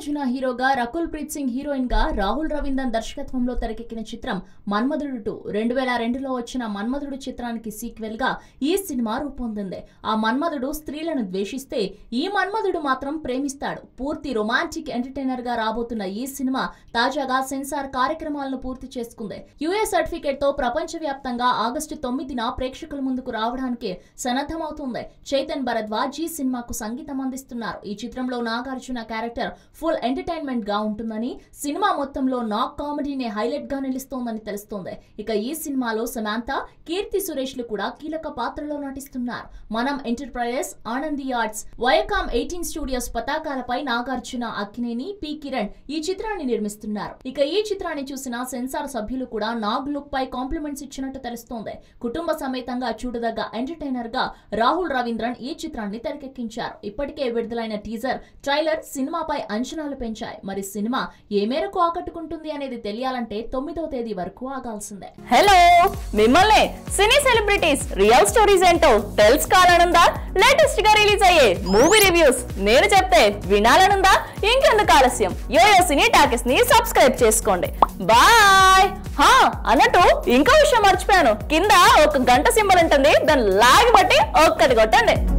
నాగార్జున హీరోగా రకుల్ ప్రీత్ సింగ్ హీరోయిన్ గా రాహుల్ రవీందర్ దర్శకత్వంలో తెరకెక్కిన చిత్రం మన్మధుడు టూ రెండు వేల రెండులో వచ్చిన మన్మధుడు చిత్రానికి సీక్వెల్ గా ఈ సినిమా రూపొందింది ఆ మన్మధుడు స్త్రీలను ద్వేషిస్తే ఈ మన్మధుడు మాత్రం ప్రేమిస్తాడు పూర్తి రొమాంటిక్ ఎంటర్టైనర్ గా రాబోతున్న ఈ సినిమా తాజాగా సెన్సార్ కార్యక్రమాలను పూర్తి చేసుకుంది యుఎస్ సర్టిఫికేట్ తో ప్రపంచవ్యాప్తంగా ఆగస్టు తొమ్మిదిన ప్రేక్షకుల ముందుకు రావడానికి సన్నద్ధమవుతుంది చైతన్ భరద్వాజ్ ఈ సినిమాకు సంగీతం అందిస్తున్నారు ఈ చిత్రంలో నాగార్జున క్యారెక్టర్ ఫుల్ ఎంటర్టైన్మెంట్ గా ఉంటుందని సినిమా మొత్తంలో నాక్ కామెడీనే హైలైట్ గా నిలుస్తోందని తెలుస్తోంది ఇక ఈ సినిమాలో సమాంత కీర్తి సురేష్ లు కూడా కీలక పాత్రలో నటిస్తున్నారు Manam enterprises Anandi arts Viacom eighteen studios పతాకాలపై నాగార్జున అక్కినేని పి కిరణ్ ఈ చిత్రాన్ని నిర్మిస్తున్నారు ఇక ఈ చిత్రాన్ని చూసిన సెన్సార్ సభ్యులు కూడా నాగ్ లుక్ పై కాంప్లిమెంట్స్ ఇచ్చినట్టు తెలుస్తోంది కుటుంబ సమేతంగా చూడదగ్గ ఎంటర్టైనర్ గా రాహుల్ రవీంద్రన్ ఈ చిత్రాన్ని తెరకెక్కించారు ఇప్పటికే విడుదలైన టీజర్ ట్రైలర్ సినిమాపై అంచనాలు పెంచాయి మరి సినిమా ఏ మేరకు ఆకట్టుకుంటుంది అనేది తెలియాలంటే తొమ్మిదవ తేదీ వరకు ఆగాల్సిందే హలో మిమ్మల్ని సినీ సెలబ్రిటీస్ రియల్ స్టోరీస్ ఏంటో తెలుసుకోవాలనుందా లేటెస్ట్ గా రిలీజ్ అయ్యే మూవీ రివ్యూస్ నేను చెప్తే వినాలనుందా ఇంకెందుకు ఆలస్యం యోయో సినీ టాకీస్ ని సబ్స్క్రైబ్ చేసుకోండి బాయ్ హా అన్నట్టు ఇంకో విషయం మర్చిపోయాను కింద ఒక గంట సింబల్ ఉంటుంది దాన్ని లాగి బట్టి ఒక్కటి కొట్టండి